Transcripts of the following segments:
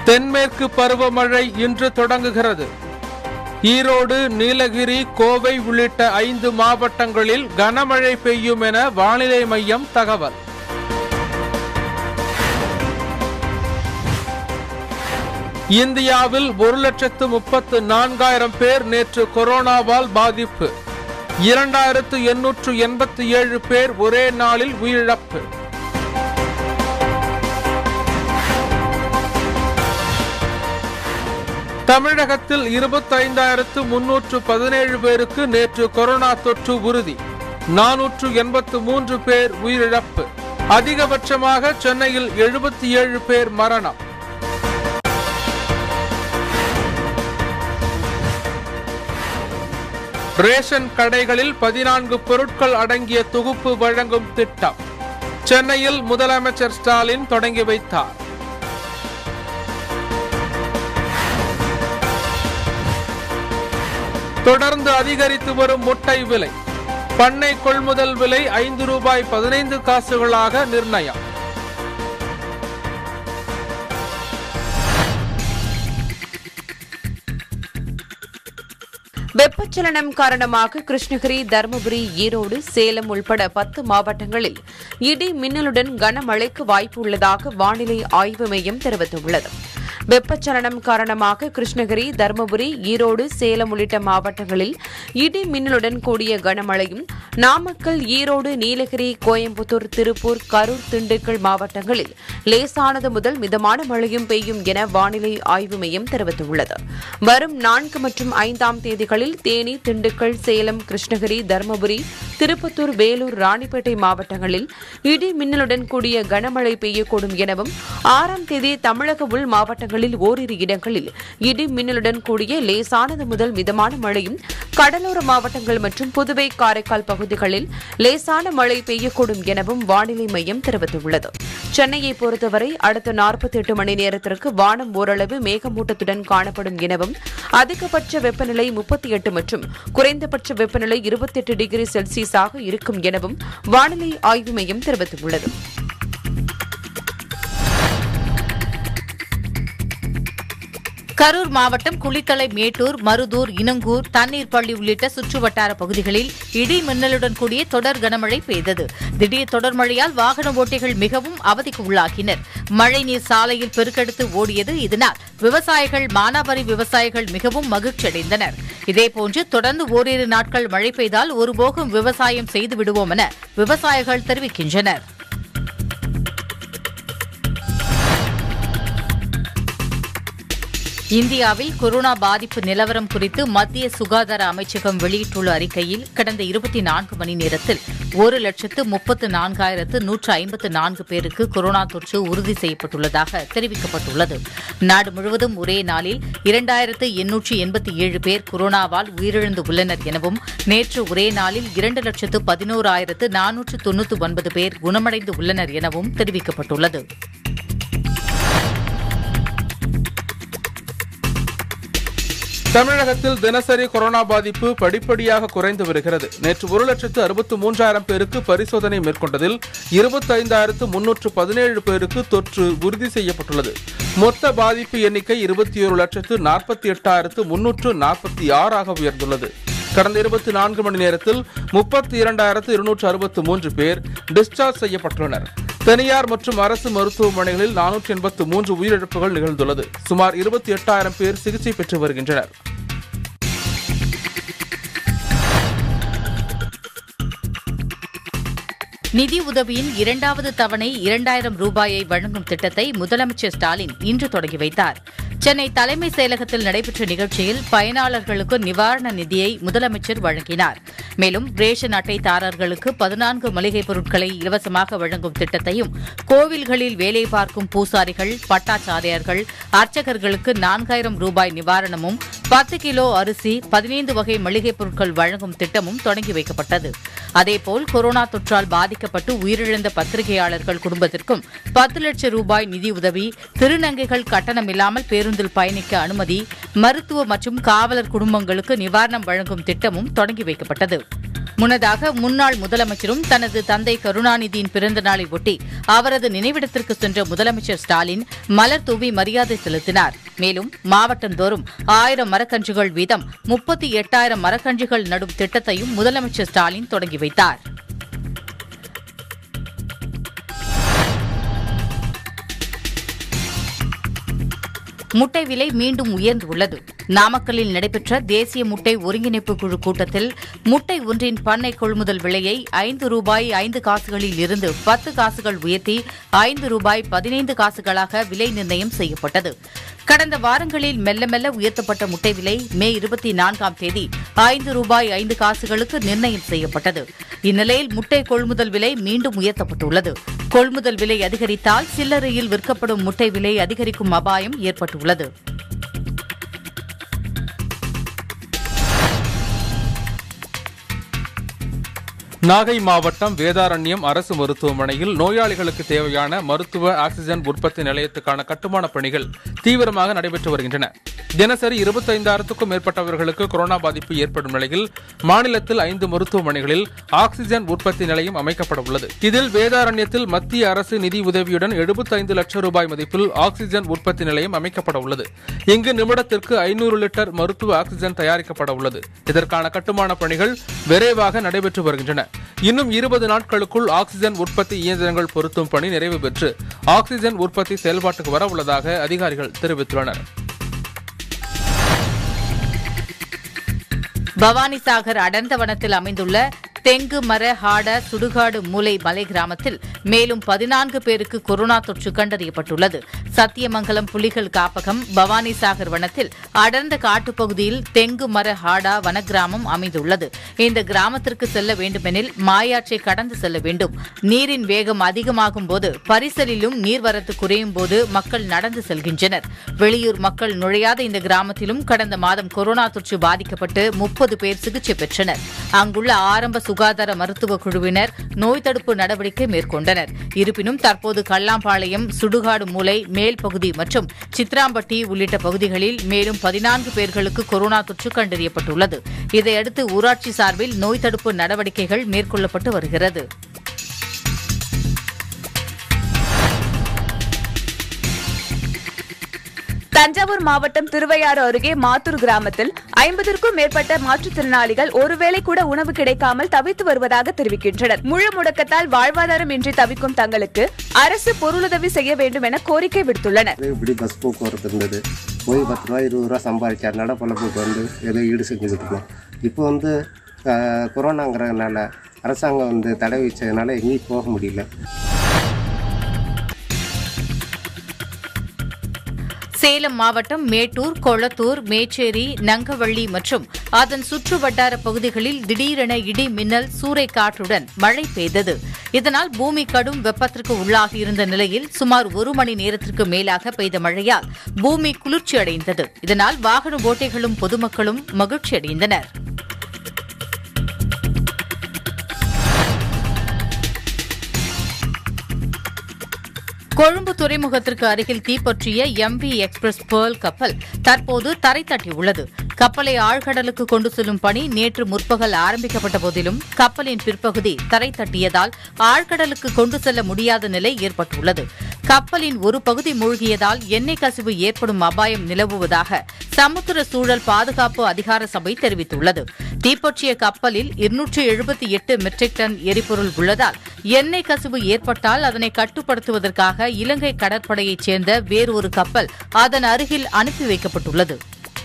தென்மேற்கு பருவமழை இன்று தொடங்குகிறது ஈரோடு நீலகிரி கோவை உள்ளிட்ட ஐந்து மாவட்டங்களில் கனமழை பெய்யும் என வானிலை மையம் தகவல் இந்தியாவில் ஒரு லட்சத்து முப்பத்து நான்காயிரம் பேர் நேற்று கொரோனாவால் பாதிப்பு இரண்டாயிரத்து எண்ணூற்று எண்பத்தி ஏழு பேர் ஒரே நாளில் உயிரிழப்பு தமிழகத்தில் இருபத்தைந்தாயிரத்து முன்னூற்று பதினேழு பேருக்கு நேற்று கொரோனா தொற்று உறுதி நானூற்று எண்பத்து மூன்று பேர் உயிரிழப்பு அதிகபட்சமாக சென்னையில் எழுபத்தி ஏழு பேர் மரணம் ரேஷன் கடைகளில் பதினான்கு பொருட்கள் அடங்கிய தொகுப்பு வழங்கும் திட்டம் சென்னையில் முதலமைச்சர் ஸ்டாலின் தொடங்கி வைத்தார் தொடர்ந்து அதிகரித்து வரும் முட்டை விலை பண்ணை கொள்முதல் விலை ஐந்து ரூபாய் பதினைந்து காசுகளாக நிர்ணயம் வெப்பச்சலனம் காரணமாக கிருஷ்ணகிரி தருமபுரி ஈரோடு சேலம் உள்பட பத்து மாவட்டங்களில் இடி மின்னலுடன் கனமழைக்கு வாய்ப்பு உள்ளதாக வானிலை ஆய்வு மையம் தெரிவித்துள்ளது வெப்பச்சலனம் காரணமாக கிருஷ்ணகிரி தருமபுரி ஈரோடு சேலம் உள்ளிட்ட மாவட்டங்களில் இடி மின்னலுடன் கூடிய கனமழையும் நாமக்கல் ஈரோடு நீலகிரி கோயம்புத்தூர் திருப்பூர் கரூர் திண்டுக்கல் மாவட்டங்களில் லேசானது முதல் மிதமான மழையும் பெய்யும் என வானிலை ஆய்வு மையம் தெரிவித்துள்ளது வரும் நான்கு மற்றும் ஐந்தாம் தேதிகளில் தேனி திண்டுக்கல் சேலம் கிருஷ்ணகிரி தருமபுரி திருப்பத்தூர் வேலூர் ராணிப்பேட்டை மாவட்டங்களில் இடி மின்னலுடன் கூடிய கனமழை பெய்யக்கூடும் எனவும் ஆறாம் தேதி தமிழக உள் மாவட்டங்களில் ஓரிரு இடங்களில் இடி மின்னலுடன் கூடிய லேசானது முதல் மிதமான மழையும் கடலோர மாவட்டங்கள் மற்றும் புதுவை காரைக்கால் பகுதிகளில் லேசான மழை பெய்யக்கூடும் எனவும் வானிலை மையம் தெரிவித்துள்ளது சென்னையை பொறுத்தவரை அடுத்த நாற்பத்தி எட்டு மணி நேரத்திற்கு வானம் ஓரளவு மேகமூட்டத்துடன் காணப்படும் எனவும் அதிகபட்ச வெப்பநிலை முப்பத்தி எட்டு மற்றும் குறைந்தபட்ச வெப்பநிலை இருபத்தி எட்டு டிகிரி செல்சியஸாக இருக்கும் எனவும் வானிலை ஆய்வு மையம் தெரிவித்துள்ளது கரூர் மாவட்டம் குளித்தலை மேட்டூர் மருதூர் இனங்கூர் தண்ணீர் பள்ளி உள்ளிட்ட சுற்றுவட்டார பகுதிகளில் இடி மின்னலுடன் கூடிய தொடர் கனமழை பெய்தது திடீர் தொடர் மழையால் வாகன ஓட்டிகள் மிகவும் அவதிக்கு உள்ளாகினர் மழைநீர் சாலையில் பெருக்கெடுத்து ஓடியது இதனால் விவசாயிகள் மானாவாரி விவசாயிகள் மிகவும் மகிழ்ச்சியடைந்தனர் இதேபோன்று தொடர்ந்து ஓரிரு நாட்கள் மழை பெய்தால் ஒரு போகம் விவசாயம் செய்து விடுவோம் என விவசாயிகள் தெரிவிக்கின்றனர் இந்தியாவில் கொரோனா பாதிப்பு நிலவரம் குறித்து மத்திய சுகாதார அமைச்சகம் வெளியிட்டுள்ள அறிக்கையில் கடந்த இருபத்தி நான்கு மணி நேரத்தில் ஒரு லட்சத்து முப்பத்து நான்காயிரத்து நூற்று ஐம்பத்து நான்கு பேருக்கு கொரோனா தொற்று உறுதி செய்யப்பட்டுள்ளதாக தெரிவிக்கப்பட்டுள்ளது நாடு முழுவதும் ஒரே நாளில் இரண்டாயிரத்து எண்ணூற்று எண்பத்தி ஏழு பேர் கொரோனாவால் உயிரிழந்து உள்ளனர் எனவும் நேற்று ஒரே நாளில் இரண்டு லட்சத்து பதினோராயிரத்து நானூற்று தொன்னூற்று ஒன்பது பேர் குணமடைந்து உள்ளனர் எனவும் தெரிவிக்கப்பட்டுள்ளது தமிழகத்தில் தினசரி கொரோனா பாதிப்பு படிப்படியாக குறைந்து வருகிறது நேற்று ஒரு லட்சத்து அறுபத்து மூன்றாயிரம் பேருக்கு பரிசோதனை மேற்கொண்டதில் இருபத்தைந்தாயிரத்து முன்னூற்று பதினேழு பேருக்கு தொற்று உறுதி செய்யப்பட்டுள்ளது மொத்த பாதிப்பு எண்ணிக்கை இருபத்தி ஒரு லட்சத்து நாற்பத்தி எட்டாயிரத்து முன்னூற்று நாற்பத்தி ஆறாக உயர்ந்துள்ளது கடந்த இருபத்தி நான்கு மணி நேரத்தில் முப்பத்தி இரண்டாயிரத்து இருநூற்று அறுபத்து மூன்று பேர் டிஸ்சார்ஜ் செய்யப்பட்டுள்ளனர் தனியார் மற்றும் அரசு மருத்துவமனைகளில் நானூற்றி எண்பத்து மூன்று உயிரிழப்புகள் நிகழ்ந்துள்ளது சுமார் இருபத்தி எட்டாயிரம் பேர் சிகிச்சை பெற்று வருகின்றனர் நிதி உதவியின் இரண்டாவது தவணை இரண்டாயிரம் ரூபாயை வழங்கும் திட்டத்தை முதலமைச்சர் ஸ்டாலின் இன்று தொடங்கி வைத்தார் சென்னை தலைமைச் செயலகத்தில் நடைபெற்ற நிகழ்ச்சியில் பயனாளர்களுக்கு நிவாரண நிதியை முதலமைச்சர் வழங்கினார் மேலும் ரேஷன் அட்டைதாரர்களுக்கு பதினான்கு மளிகைப் பொருட்களை இலவசமாக வழங்கும் திட்டத்தையும் கோவில்களில் வேலை பார்க்கும் பூசாரிகள் பட்டாச்சாரியார்கள் அர்ச்சகர்களுக்கு நான்காயிரம் ரூபாய் நிவாரணமும் பத்து கிலோ அரிசி பதினைந்து வகை மளிகைப் பொருட்கள் வழங்கும் திட்டமும் தொடங்கி வைக்கப்பட்டது அதேபோல் கொரோனா தொற்றால் பாதிக்கப்பட்டு உயிரிழந்த பத்திரிகையாளர்கள் குடும்பத்திற்கும் பத்து லட்சம் ரூபாய் நிதியுதவி திருநங்கைகள் கட்டணமில்லாமல் பேருந்தில் பயணிக்க அனுமதி மருத்துவ மற்றும் காவலர் குடும்பங்களுக்கு நிவாரணம் வழங்கும் திட்டமும் தொடங்கி வைக்கப்பட்டது முன்னதாக முன்னாள் முதலமைச்சரும் தனது தந்தை கருணாநிதியின் பிறந்த நாளை ஒட்டி அவரது நினைவிடத்திற்கு சென்ற முதலமைச்சர் ஸ்டாலின் மலர் தூவி மரியாதை செலுத்தினார் மேலும் மாவட்டந்தோறும் ஆயிரம் மரக்கன்றுகள் வீதம் முப்பத்தி எட்டாயிரம் மரக்கன்றுகள் நடும் திட்டத்தையும் முதலமைச்சர் ஸ்டாலின் தொடங்கி வைத்தார் முட்டை விலை மீண்டும் உயர்ந்துள்ளது நாமக்கல்லில் நடைபெற்ற தேசிய முட்டை ஒருங்கிணைப்பு குழு கூட்டத்தில் முட்டை ஒன்றின் பண்ணை கொள்முதல் விலையை ஐந்து ரூபாய் ஐந்து காசுகளில் இருந்து பத்து காசுகள் உயர்த்தி ஐந்து ரூபாய் பதினைந்து காசுகளாக விலை நிர்ணயம் செய்யப்பட்டது கடந்த வாரங்களில் மெல்ல மெல்ல உயர்த்தப்பட்ட முட்டை விலை மே இருபத்தி நான்காம் தேதி ஐந்து ரூபாய் ஐந்து காசுகளுக்கு நிர்ணயம் செய்யப்பட்டது இந்நிலையில் முட்டை கொள்முதல் விலை மீண்டும் உயர்த்தப்பட்டுள்ளது கொள்முதல் விலை அதிகரித்தால் சில்லறையில் விற்கப்படும் முட்டை விலை அதிகரிக்கும் அபாயம் ஏற்பட்டுள்ளது நாகை மாவட்டம் வேதாரண்யம் அரசு மருத்துவமனையில் நோயாளிகளுக்கு தேவையான மருத்துவ ஆக்ஸிஜன் உற்பத்தி நிலையத்துக்கான கட்டுமான பணிகள் தீவிரமாக நடைபெற்று வருகின்றன தினசரி இருபத்தைந்தாயிரத்துக்கும் மேற்பட்டவர்களுக்கு கொரோனா பாதிப்பு ஏற்படும் நிலையில் மாநிலத்தில் ஐந்து மருத்துவமனைகளில் ஆக்ஸிஜன் உற்பத்தி நிலையம் அமைக்கப்பட உள்ளது இதில் வேதாரண்யத்தில் மத்திய அரசு நிதி உதவியுடன் எழுபத்தைந்து லட்சம் ரூபாய் மதிப்பில் ஆக்ஸிஜன் உற்பத்தி நிலையம் அமைக்கப்பட உள்ளது இங்கு நிமிடத்திற்கு ஐநூறு லிட்டர் மருத்துவ ஆக்ஸிஜன் தயாரிக்கப்பட உள்ளது இதற்கான கட்டுமான பணிகள் விரைவாக நடைபெற்று வருகின்றன இன்னும் இருபது நாட்களுக்குள் ஆக்ஸிஜன் உற்பத்தி இயந்திரங்கள் பொருத்தும் பணி நிறைவு பெற்று ஆக்ஸிஜன் உற்பத்தி செயல்பாட்டுக்கு வர உள்ளதாக அதிகாரிகள் தெரிவித்துள்ளனர் பவானிசாகர் அடர்ந்த வனத்தில் அமைந்துள்ள தெங்கு மர ஹாட சுடுகாடு மூலை மலை கிராமத்தில் மேலும் பதினான்கு பேருக்கு கொரோனா தொற்று கண்டறியப்பட்டுள்ளது சத்தியமங்கலம் புலிகள் காப்பகம் பவானிசாகர் வனத்தில் அடர்ந்த காட்டுப்பகுதியில் தெங்கு மர ஹாடா வனக்கிராமம் அமைந்துள்ளது இந்த கிராமத்திற்கு செல்ல வேண்டுமெனில் மாயாற்றை கடந்து செல்ல வேண்டும் நீரின் வேகம் அதிகமாகும் போது பரிசலிலும் நீர்வரத்து குறையும் போது மக்கள் நடந்து செல்கின்றனர் வெளியூர் மக்கள் நுழையாத இந்த கிராமத்திலும் கடந்த மாதம் கொரோனா தொற்று பாதிக்கப்பட்டு முப்பது பேர் சிகிச்சை பெற்றனர் அங்குள்ள ஆரம்ப சுகாதார மருத்துவ குழுவினர் நோய் தடுப்பு நடவடிக்கை மேற்கொண்டனர் இருப்பினும் தற்போது கல்லாம்பாளையம் சுடுகாடு மூலை மேல் பகுதி மற்றும் சித்ராம்பட்டி உள்ளிட்ட பகுதிகளில் மேலும் பதினான்கு பேர்களுக்கு கொரோனா தொற்று கண்டறியப்பட்டுள்ளது இதையடுத்து ஊராட்சி சார்பில் நோய் தடுப்பு நடவடிக்கைகள் மேற்கொள்ளப்பட்டு வருகிறது தஞ்சாவூர் மாவட்டம் திருவையாறு அருகே மாத்தூர் கிராமத்தில் ஐம்பதற்கும் மேற்பட்ட மாற்றுத்திறனாளிகள் ஒருவேளை கூட உணவு கிடைக்காமல் தவித்து வருவதாக தெரிவிக்கின்றனர் முழு முடக்கத்தால் வாழ்வாதாரம் இன்றி தவிக்கும் தங்களுக்கு அரசு பொருளுதவி செய்ய வேண்டும் என கோரிக்கை விடுத்துள்ளனர் இப்படி பஸ் போக்குவரத்து இருந்தது போய் பத்து ரூபா இருபது ரூபா சம்பாதிச்சதுனால பொழப்புக்கு வந்து ஏதோ ஈடு செஞ்சுக்கிட்டு இருந்தோம் இப்போ வந்து ஆஹ், கொரோனாங்கிறதுனால அரசாங்கம் வந்து தடை வச்சதுனால எங்கேயும் போக முடியல சேலம் மாவட்டம் மேட்டூர் கொளத்தூர் மேச்சேரி நங்கவள்ளி மற்றும் அதன் சுற்று வட்டார பகுதிகளில் திடீரென இடி மின்னல் சூறைக்காற்றுடன் மழை பெய்தது இதனால் பூமி கடும் வெப்பத்திற்கு உள்ளாகியிருந்த நிலையில் சுமார் ஒரு மணி நேரத்திற்கு மேலாக பெய்த மழையால் பூமி குளிர்ச்சியடைந்தது இதனால் வாகன ஓட்டிகளும் பொதுமக்களும் மகிழ்ச்சியடைந்தனர் கொழும்பு துறைமுகத்திற்கு அருகில் தீப்பற்றிய எம்பி எக்ஸ்பிரஸ் பேர்ல் கப்பல் தற்போது தரை தட்டியுள்ளது கப்பலை ஆழ்கடலுக்கு கொண்டு செல்லும் பணி நேற்று முற்பகல் ஆரம்பிக்கப்பட்ட போதிலும் கப்பலின் பிற்பகுதி தரை தட்டியதால் ஆழ்கடலுக்கு கொண்டு செல்ல முடியாத நிலை ஏற்பட்டுள்ளது கப்பலின் ஒரு பகுதி மூழ்கியதால் எண்ணெய் கசிவு ஏற்படும் அபாயம் நிலவுவதாக சமுத்திர சூழல் பாதுகாப்பு அதிகார சபை தெரிவித்துள்ளது தீப்பற்றிய கப்பலில் இருநூற்று எழுபத்தி எட்டு மெட்ரிக் டன் எரிபொருள் உள்ளதால் எண்ணெய் கசிவு ஏற்பட்டால் அதனை கட்டுப்படுத்துவதற்காக இலங்கை கடற்படையைச் சேர்ந்த வேறொரு கப்பல் அதன் அருகில் அனுப்பி வைக்கப்பட்டுள்ளது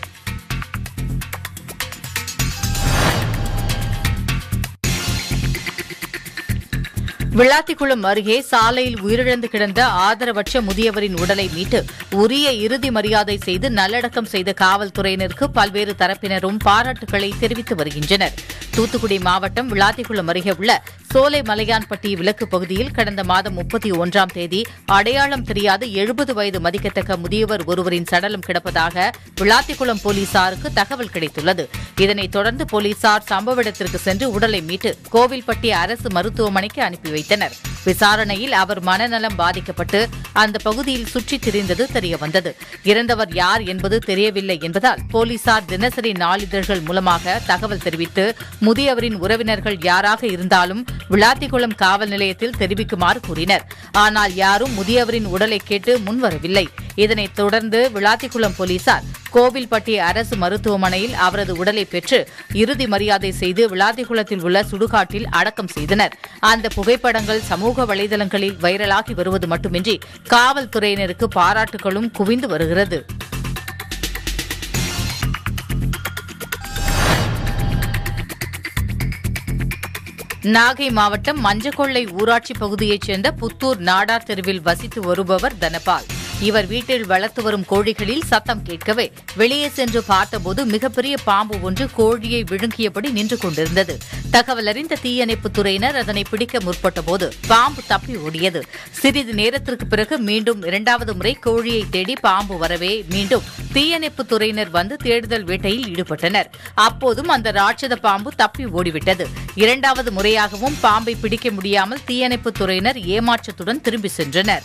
விளாத்திக்குளம் அருகே சாலையில் உயிரிழந்து கிடந்த ஆதரவற்ற முதியவரின் உடலை மீட்டு உரிய இறுதி மரியாதை செய்து நல்லடக்கம் செய்த காவல்துறையினருக்கு பல்வேறு தரப்பினரும் பாராட்டுகளை தெரிவித்து வருகின்றனர் தூத்துக்குடி மாவட்டம் விளாத்திக்குளம் அருகே உள்ள சோலை மலையான்பட்டி விலக்கு பகுதியில் கடந்த மாதம் முப்பத்தி ஒன்றாம் தேதி அடையாளம் தெரியாத எழுபது வயது மதிக்கத்தக்க முதியவர் ஒருவரின் சடலம் கிடப்பதாக விளாத்திக்குளம் போலீசாருக்கு தகவல் கிடைத்துள்ளது இதனைத் தொடர்ந்து போலீசார் சம்பவ இடத்திற்கு சென்று உடலை மீட்டு கோவில்பட்டி அரசு மருத்துவமனைக்கு அனுப்பி வைத்தனர் விசாரணையில் அவர் மனநலம் பாதிக்கப்பட்டு அந்த பகுதியில் சுற்றித் திரிந்தது தெரியவந்தது இறந்தவர் யார் என்பது தெரியவில்லை என்பதால் போலீசார் தினசரி நாளிதழ்கள் மூலமாக தகவல் தெரிவித்து முதியவரின் உறவினர்கள் யாராக இருந்தாலும் விளாத்திக்குளம் காவல் நிலையத்தில் தெரிவிக்குமாறு கூறினர் ஆனால் யாரும் முதியவரின் உடலை கேட்டு முன்வரவில்லை இதனைத் தொடர்ந்து விளாத்திக்குளம் போலீசார் கோவில்பட்டி அரசு மருத்துவமனையில் அவரது உடலை பெற்று இறுதி மரியாதை செய்து விளாத்திக்குளத்தில் உள்ள சுடுகாட்டில் அடக்கம் செய்தனர் அந்த புகைப்படங்கள் சமூக வலைதளங்களில் வைரலாகி வருவது மட்டுமின்றி காவல்துறையினருக்கு பாராட்டுகளும் குவிந்து வருகிறது நாகை மாவட்டம் மஞ்சக்கொள்ளை ஊராட்சி பகுதியைச் சேர்ந்த புத்தூர் நாடார் தெருவில் வசித்து வருபவர் தனபால் இவர் வீட்டில் வளர்த்து வரும் கோழிகளில் சத்தம் கேட்கவே வெளியே சென்று பார்த்தபோது மிகப்பெரிய பாம்பு ஒன்று கோழியை விழுங்கியபடி நின்று கொண்டிருந்தது தகவல் அறிந்த தீயணைப்புத் துறையினர் அதனை பிடிக்க முற்பட்டபோது பாம்பு தப்பி ஓடியது சிறிது நேரத்திற்கு பிறகு மீண்டும் இரண்டாவது முறை கோழியை தேடி பாம்பு வரவே மீண்டும் தீயணைப்புத் துறையினர் வந்து தேடுதல் வேட்டையில் ஈடுபட்டனர் அப்போதும் அந்த ராட்சத பாம்பு தப்பி ஓடிவிட்டது இரண்டாவது முறையாகவும் பாம்பை பிடிக்க முடியாமல் தீயணைப்புத் துறையினர் ஏமாற்றத்துடன் திரும்பி சென்றனர்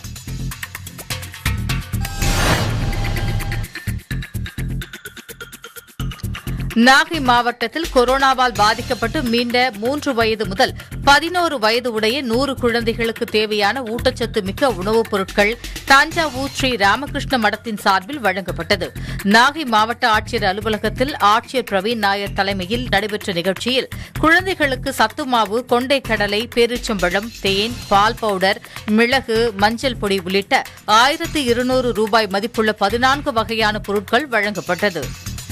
நாகை மாவட்டத்தில் கொரோனாவால் பாதிக்கப்பட்டு மீண்ட மூன்று வயது முதல் பதினோரு வயது உடைய நூறு குழந்தைகளுக்கு தேவையான ஊட்டச்சத்து மிக்க உணவுப் பொருட்கள் தஞ்சாவூர் ஸ்ரீ ராமகிருஷ்ண மடத்தின் சார்பில் வழங்கப்பட்டது நாகை மாவட்ட ஆட்சியர் அலுவலகத்தில் ஆட்சியர் பிரவீன் நாயர் தலைமையில் நடைபெற்ற நிகழ்ச்சியில் குழந்தைகளுக்கு சத்துமாவு கொண்டை கடலை பேரிச்சம்பழம் தேன் பால் பவுடர் மிளகு மஞ்சள் பொடி உள்ளிட்ட ஆயிரத்து இருநூறு ரூபாய் மதிப்புள்ள பதினான்கு வகையான பொருட்கள் வழங்கப்பட்டது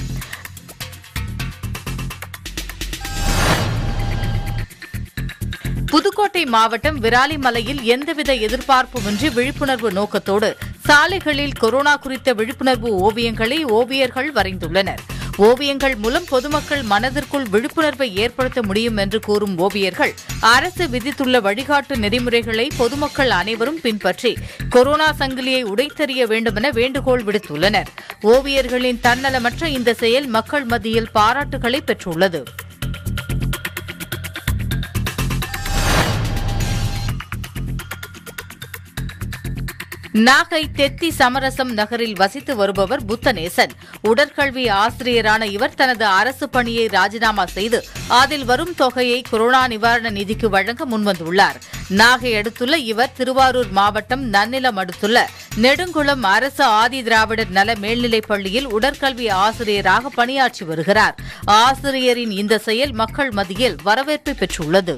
புதுக்கோட்டை மாவட்டம் விராலிமலையில் எந்தவித எதிர்பார்ப்புமின்றி விழிப்புணர்வு நோக்கத்தோடு சாலைகளில் கொரோனா குறித்த விழிப்புணர்வு ஓவியங்களை ஓவியர்கள் வரைந்துள்ளனர் ஓவியங்கள் மூலம் பொதுமக்கள் மனதிற்குள் விழிப்புணர்வை ஏற்படுத்த முடியும் என்று கூறும் ஓவியர்கள் அரசு விதித்துள்ள வழிகாட்டு நெறிமுறைகளை பொதுமக்கள் அனைவரும் பின்பற்றி கொரோனா சங்கிலியை உடைத்தெறிய வேண்டுமென வேண்டுகோள் விடுத்துள்ளனர் ஓவியர்களின் தன்னலமற்ற இந்த செயல் மக்கள் மத்தியில் பாராட்டுகளை பெற்றுள்ளது நாகை தெத்தி சமரசம் நகரில் வசித்து வருபவர் புத்தநேசன் உடற்கல்வி ஆசிரியரான இவர் தனது அரசு பணியை ராஜினாமா செய்து அதில் வரும் தொகையை கொரோனா நிவாரண நிதிக்கு வழங்க முன்வந்துள்ளார் நாகை அடுத்துள்ள இவர் திருவாரூர் மாவட்டம் நன்னிலம் அடுத்துள்ள நெடுங்குளம் அரசு ஆதி திராவிடர் நல மேல்நிலைப் பள்ளியில் உடற்கல்வி ஆசிரியராக பணியாற்றி வருகிறார் ஆசிரியரின் இந்த செயல் மக்கள் மத்தியில் வரவேற்பை பெற்றுள்ளது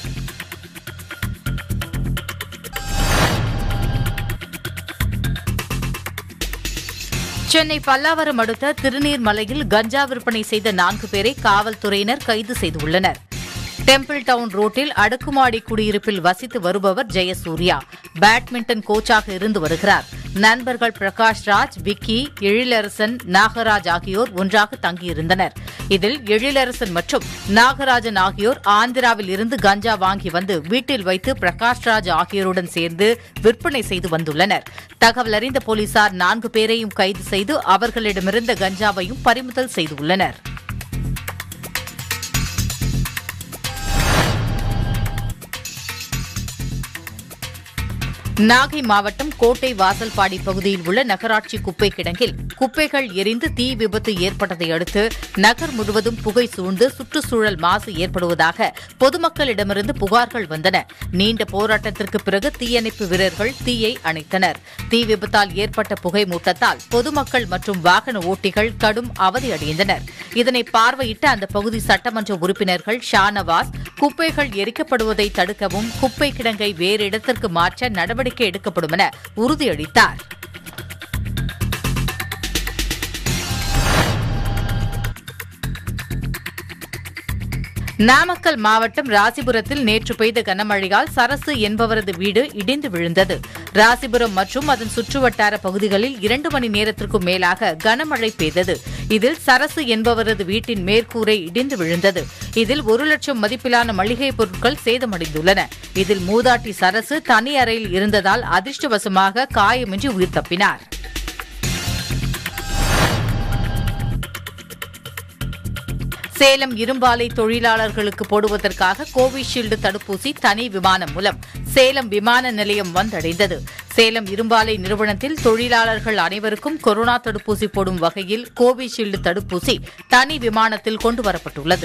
சென்னை பல்லாவரம் அடுத்த திருநீர்மலையில் கஞ்சா விற்பனை செய்த நான்கு பேரை காவல்துறையினர் கைது செய்துள்ளனர் டெம்பிள் டவுன் ரோட்டில் அடுக்குமாடி குடியிருப்பில் வசித்து வருபவர் ஜெயசூர்யா பேட்மிண்டன் கோச்சாக இருந்து வருகிறார் நண்பர்கள் பிரகாஷ் ராஜ் விக்கி எழிலரசன் நாகராஜ் ஆகியோர் ஒன்றாக தங்கியிருந்தனர் இதில் எழிலரசன் மற்றும் நாகராஜன் ஆகியோர் ஆந்திராவில் இருந்து கஞ்சா வாங்கி வந்து வீட்டில் வைத்து பிரகாஷ் ராஜ் ஆகியோருடன் சேர்ந்து விற்பனை செய்து வந்துள்ளனர் தகவல் அறிந்த போலீசார் நான்கு பேரையும் கைது செய்து அவர்களிடமிருந்த கஞ்சாவையும் பறிமுதல் செய்துள்ளனர் நாகை மாவட்டம் கோட்டை வாசல்பாடி பகுதியில் உள்ள நகராட்சி குப்பை கிடங்கில் குப்பைகள் எரிந்து தீ விபத்து ஏற்பட்டதை அடுத்து நகர் முழுவதும் புகை சூழ்ந்து சுற்றுச்சூழல் மாசு ஏற்படுவதாக பொதுமக்களிடமிருந்து புகார்கள் வந்தன நீண்ட போராட்டத்திற்கு பிறகு தீயணைப்பு வீரர்கள் தீயை அணைத்தனர் தீ விபத்தால் ஏற்பட்ட புகை மூட்டத்தால் பொதுமக்கள் மற்றும் வாகன ஓட்டிகள் கடும் அவதியடைந்தனர் இதனை பார்வையிட்ட அந்த பகுதி சட்டமன்ற உறுப்பினர்கள் ஷானவாஸ் குப்பைகள் எரிக்கப்படுவதை தடுக்கவும் குப்பை கிடங்கை வேறு இடத்திற்கு மாற்ற நடவடிக்கை எடுக்கப்படும் என உறுதியளித்தார் நாமக்கல் மாவட்டம் ராசிபுரத்தில் நேற்று பெய்த கனமழையால் சரசு என்பவரது வீடு இடிந்து விழுந்தது ராசிபுரம் மற்றும் அதன் சுற்றுவட்டார பகுதிகளில் இரண்டு மணி நேரத்திற்கும் மேலாக கனமழை பெய்தது இதில் சரசு என்பவரது வீட்டின் மேற்கூரை இடிந்து விழுந்தது இதில் ஒரு லட்சம் மதிப்பிலான மளிகை பொருட்கள் சேதமடைந்துள்ளன இதில் மூதாட்டி சரசு தனி அறையில் இருந்ததால் அதிர்ஷ்டவசமாக காயமின்றி உயிர் தப்பினார் சேலம் இரும்பாலை தொழிலாளர்களுக்கு போடுவதற்காக கோவிஷீல்டு தடுப்பூசி தனி விமானம் மூலம் சேலம் விமான நிலையம் வந்தடைந்தது சேலம் இரும்பாலை நிறுவனத்தில் தொழிலாளர்கள் அனைவருக்கும் கொரோனா தடுப்பூசி போடும் வகையில் கோவிஷீல்டு தடுப்பூசி தனி விமானத்தில் கொண்டுவரப்பட்டுள்ளது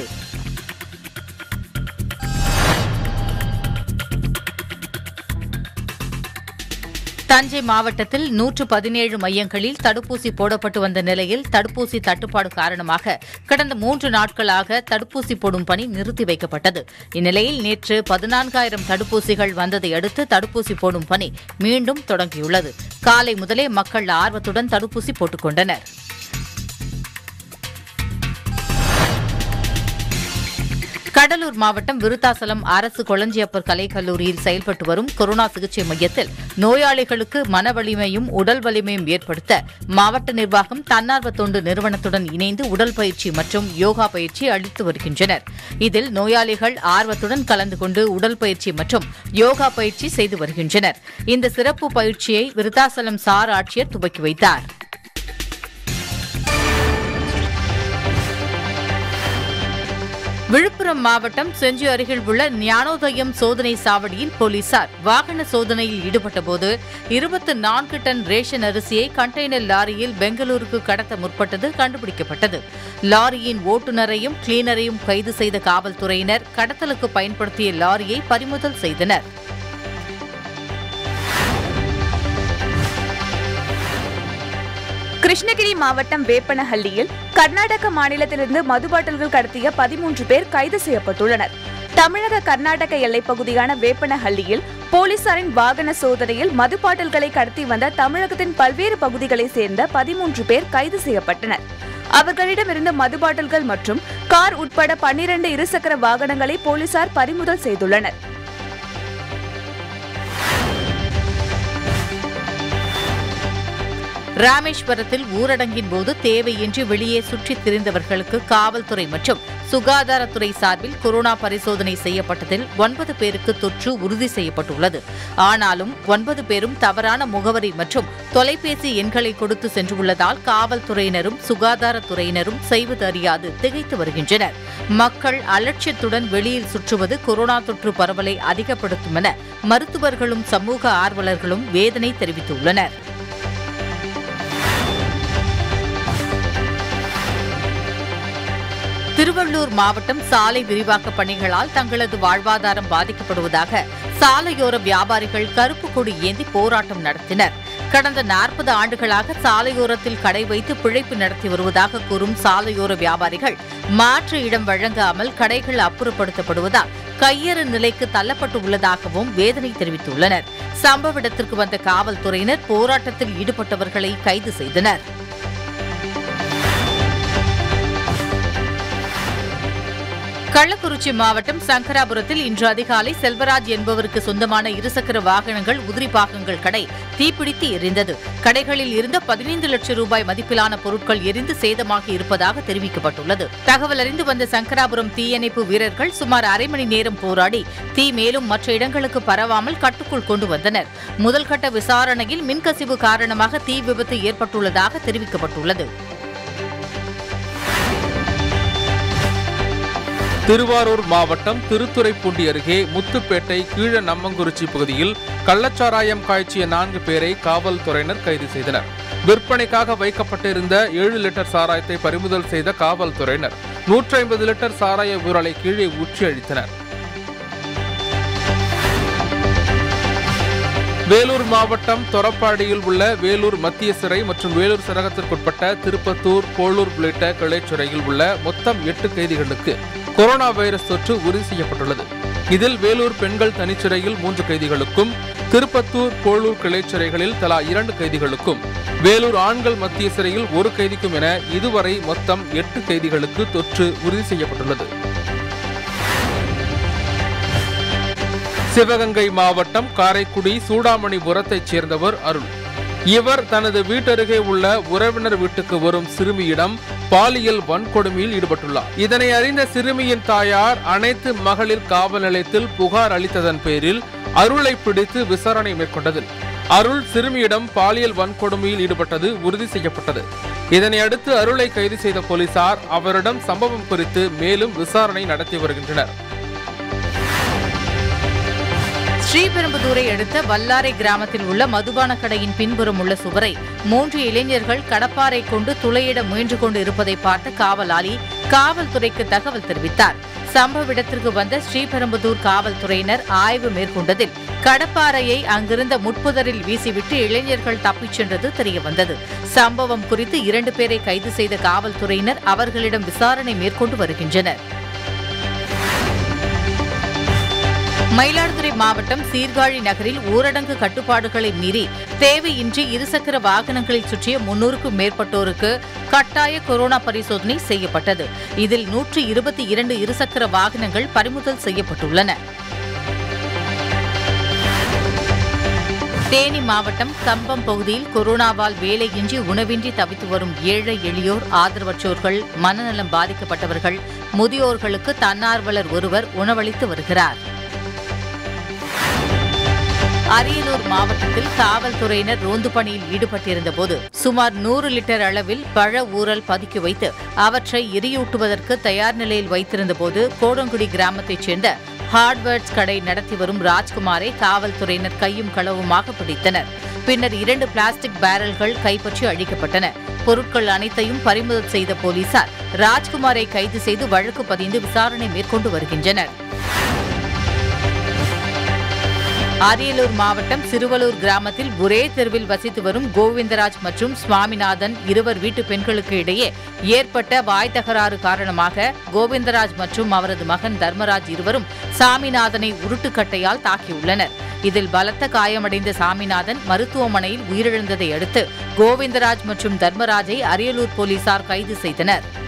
தஞ்சை மாவட்டத்தில் நூற்று பதினேழு மையங்களில் தடுப்பூசி போடப்பட்டு வந்த நிலையில் தடுப்பூசி தட்டுப்பாடு காரணமாக கடந்த மூன்று நாட்களாக தடுப்பூசி போடும் பணி நிறுத்தி வைக்கப்பட்டது இந்நிலையில் நேற்று பதினான்காயிரம் தடுப்பூசிகள் வந்ததை அடுத்து தடுப்பூசி போடும் பணி மீண்டும் தொடங்கியுள்ளது காலை முதலே மக்கள் ஆர்வத்துடன் தடுப்பூசி போட்டுக் கொண்டனர் கடலூர் மாவட்டம் விருத்தாசலம் அரசு கொளஞ்சியப்பர் கலைக்கல்லூரியில் செயல்பட்டு வரும் கொரோனா சிகிச்சை மையத்தில் நோயாளிகளுக்கு மன வலிமையும் உடல் வலிமையும் ஏற்படுத்த மாவட்ட நிர்வாகம் தன்னார்வ தொண்டு நிறுவனத்துடன் இணைந்து உடல் பயிற்சி மற்றும் யோகா பயிற்சி அளித்து வருகின்றனர் இதில் நோயாளிகள் ஆர்வத்துடன் கலந்து கொண்டு உடல் பயிற்சி மற்றும் யோகா பயிற்சி செய்து வருகின்றனர் இந்த சிறப்பு பயிற்சியை விருத்தாசலம் சார் ஆட்சியர் துவக்கி வைத்தார் விழுப்புரம் மாவட்டம் செஞ்சி அருகில் உள்ள ஞானோதயம் சோதனை சாவடியில் போலீசார் வாகன சோதனையில் ஈடுபட்டபோது இருபத்தி நான்கு டன் ரேஷன் அரிசியை கண்டெய்னர் லாரியில் பெங்களூருக்கு கடத்த முற்பட்டது கண்டுபிடிக்கப்பட்டது லாரியின் ஓட்டுநரையும் கிளீனரையும் கைது செய்த காவல்துறையினர் கடத்தலுக்கு பயன்படுத்திய லாரியை பறிமுதல் செய்தனர் கிருஷ்ணகிரி மாவட்டம் வேப்பனஹள்ளியில் கர்நாடக மாநிலத்திலிருந்து மது பாட்டில்கள் கடத்திய பதிமூன்று பேர் கைது செய்யப்பட்டுள்ளனர் தமிழக கர்நாடக எல்லைப் பகுதியான வேப்பனஹள்ளியில் போலீசாரின் வாகன சோதனையில் மது பாட்டில்களை கடத்தி வந்த தமிழகத்தின் பல்வேறு பகுதிகளைச் சேர்ந்த பதிமூன்று பேர் கைது செய்யப்பட்டனர் அவர்களிடமிருந்து மது பாட்டில்கள் மற்றும் கார் உட்பட பன்னிரண்டு இருசக்கர வாகனங்களை போலீசார் பறிமுதல் செய்துள்ளனர் ராமேஸ்வரத்தில் ஊரடங்கின் போது தேவையின்றி வெளியே சுற்றித் திரிந்தவர்களுக்கு காவல்துறை மற்றும் சுகாதாரத்துறை சார்பில் கொரோனா பரிசோதனை செய்யப்பட்டதில் ஒன்பது பேருக்கு தொற்று உறுதி செய்யப்பட்டுள்ளது ஆனாலும் ஒன்பது பேரும் தவறான முகவரி மற்றும் தொலைபேசி எண்களை கொடுத்து சென்றுள்ளதால் காவல்துறையினரும் சுகாதாரத்துறையினரும் செய்வது அறியாது திகைத்து வருகின்றனர் மக்கள் அலட்சியத்துடன் வெளியில் சுற்றுவது கொரோனா தொற்று பரவலை அதிகப்படுத்தும் என மருத்துவர்களும் சமூக ஆர்வலர்களும் வேதனை தெரிவித்துள்ளனர் திருவள்ளூர் மாவட்டம் சாலை விரிவாக்க பணிகளால் தங்களது வாழ்வாதாரம் பாதிக்கப்படுவதாக சாலையோர வியாபாரிகள் கருப்பு கொடி ஏந்தி போராட்டம் நடத்தினர் கடந்த நாற்பது ஆண்டுகளாக சாலையோரத்தில் கடை வைத்து பிழைப்பு நடத்தி வருவதாக கூறும் சாலையோர வியாபாரிகள் மாற்று இடம் வழங்காமல் கடைகள் அப்புறப்படுத்தப்படுவதால் கையறு நிலைக்கு தள்ளப்பட்டு உள்ளதாகவும் வேதனை தெரிவித்துள்ளனர் சம்பவ இடத்திற்கு வந்த காவல்துறையினர் போராட்டத்தில் ஈடுபட்டவர்களை கைது செய்தனர் கள்ளக்குறிச்சி மாவட்டம் சங்கராபுரத்தில் இன்று அதிகாலை செல்வராஜ் என்பவருக்கு சொந்தமான இருசக்கர வாகனங்கள் உதிரி பாகங்கள் கடை தீப்பிடித்து எரிந்தது கடைகளில் இருந்த பதினைந்து லட்சம் ரூபாய் மதிப்பிலான பொருட்கள் எரிந்து சேதமாகி இருப்பதாக தெரிவிக்கப்பட்டுள்ளது தகவல் அறிந்து வந்த சங்கராபுரம் தீயணைப்பு வீரர்கள் சுமார் அரை மணி நேரம் போராடி தீ மேலும் மற்ற இடங்களுக்கு பரவாமல் கட்டுக்குள் கொண்டு வந்தனர் முதல்கட்ட விசாரணையில் மின்கசிவு காரணமாக தீ விபத்து ஏற்பட்டுள்ளதாக தெரிவிக்கப்பட்டுள்ளது திருவாரூர் மாவட்டம் திருத்துறைப்பூண்டி அருகே முத்துப்பேட்டை கீழ நம்மங்குறிச்சி பகுதியில் கள்ளச்சாராயம் காய்ச்சிய நான்கு பேரை காவல்துறையினர் கைது செய்தனர் விற்பனைக்காக வைக்கப்பட்டிருந்த ஏழு லிட்டர் சாராயத்தை பறிமுதல் செய்த காவல்துறையினர் நூற்றி ஐம்பது லிட்டர் சாராய ஊரலை கீழே ஊற்றி அழித்தனர் வேலூர் மாவட்டம் தொரப்பாடியில் உள்ள வேலூர் மத்திய சிறை மற்றும் வேலூர் சரகத்திற்குட்பட்ட திருப்பத்தூர் போளூர் உள்ளிட்ட கிளைச்சிறையில் உள்ள மொத்தம் எட்டு கைதிகளுக்கு கொரோனா வைரஸ் தொற்று உறுதி செய்யப்பட்டுள்ளது இதில் வேலூர் பெண்கள் தனிச்சிறையில் மூன்று கைதிகளுக்கும் திருப்பத்தூர் போளூர் கிளைச்சிறைகளில் தலா இரண்டு கைதிகளுக்கும் வேலூர் ஆண்கள் மத்திய சிறையில் ஒரு கைதிக்கும் என இதுவரை மொத்தம் எட்டு கைதிகளுக்கு தொற்று உறுதி செய்யப்பட்டுள்ளது சிவகங்கை மாவட்டம் காரைக்குடி சூடாமணிபுரத்தைச் சேர்ந்தவர் அருள் இவர் தனது வீட்டருகே உள்ள உறவினர் வீட்டுக்கு வரும் சிறுமியிடம் பாலியல் வன்கொடுமையில் ஈடுபட்டுள்ளார் இதனை அறிந்த சிறுமியின் தாயார் அனைத்து மகளிர் காவல் நிலையத்தில் புகார் அளித்ததன் பேரில் அருளை பிடித்து விசாரணை மேற்கொண்டதில் அருள் சிறுமியிடம் பாலியல் வன்கொடுமையில் ஈடுபட்டது உறுதி செய்யப்பட்டது இதனையடுத்து அருளை கைது செய்த போலீசார் அவரிடம் சம்பவம் குறித்து மேலும் விசாரணை நடத்தி வருகின்றனர் ஸ்ரீபெரும்புதூரை அடுத்த வல்லாரை கிராமத்தில் உள்ள மதுபான கடையின் பின்புறம் உள்ள சுவரை மூன்று இளைஞர்கள் கடப்பாரை கொண்டு துளையிட முயன்று கொண்டு இருப்பதை பார்த்த காவலாளி காவல்துறைக்கு தகவல் தெரிவித்தார் சம்பவ இடத்திற்கு வந்த ஸ்ரீபெரும்புதூர் காவல்துறையினர் ஆய்வு மேற்கொண்டதில் கடப்பாறையை அங்கிருந்த முட்புதரில் வீசிவிட்டு இளைஞர்கள் தப்பிச் சென்றது தெரியவந்தது சம்பவம் குறித்து இரண்டு பேரை கைது செய்த காவல்துறையினர் அவர்களிடம் விசாரணை மேற்கொண்டு வருகின்றனர் மயிலாடுதுறை மாவட்டம் சீர்காழி நகரில் ஊரடங்கு கட்டுப்பாடுகளை மீறி தேவையின்றி இருசக்கர வாகனங்களில் சுற்றிய முன்னூறுக்கும் மேற்பட்டோருக்கு கட்டாய கொரோனா பரிசோதனை செய்யப்பட்டது இதில் நூற்று இருபத்தி இரண்டு இருசக்கர வாகனங்கள் பறிமுதல் செய்யப்பட்டுள்ளன தேனி மாவட்டம் கம்பம் பகுதியில் கொரோனாவால் வேலையின்றி உணவின்றி தவித்து வரும் ஏழை எளியோர் ஆதரவற்றோர்கள் மனநலம் பாதிக்கப்பட்டவர்கள் முதியோர்களுக்கு தன்னார்வலர் ஒருவர் உணவளித்து வருகிறார் அரியலூர் மாவட்டத்தில் காவல்துறையினர் ரோந்து பணியில் ஈடுபட்டிருந்தபோது சுமார் நூறு லிட்டர் அளவில் பழ ஊறல் பதுக்கி வைத்து அவற்றை எரியூட்டுவதற்கு தயார் நிலையில் வைத்திருந்தபோது கோடங்குடி கிராமத்தைச் சேர்ந்த ஹார்ட்வேர்ட்ஸ் கடை நடத்தி வரும் ராஜ்குமாரை காவல்துறையினர் கையும் களவுமாக பிடித்தனர் பின்னர் இரண்டு பிளாஸ்டிக் பேரல்கள் கைப்பற்றி அழிக்கப்பட்டன பொருட்கள் அனைத்தையும் பறிமுதல் செய்த போலீசார் ராஜ்குமாரை கைது செய்து வழக்கு பதிந்து விசாரணை மேற்கொண்டு வருகின்றனர் அரியலூர் மாவட்டம் சிறுவலூர் கிராமத்தில் ஒரே தெருவில் வசித்து வரும் கோவிந்தராஜ் மற்றும் சுவாமிநாதன் இருவர் வீட்டு பெண்களுக்கு இடையே ஏற்பட்ட வாய் தகராறு காரணமாக கோவிந்தராஜ் மற்றும் அவரது மகன் தர்மராஜ் இருவரும் சாமிநாதனை உருட்டுக்கட்டையால் தாக்கியுள்ளனர் இதில் பலத்த காயமடைந்த சாமிநாதன் மருத்துவமனையில் உயிரிழந்ததை அடுத்து கோவிந்தராஜ் மற்றும் தர்மராஜை அரியலூர் போலீசார் கைது செய்தனர்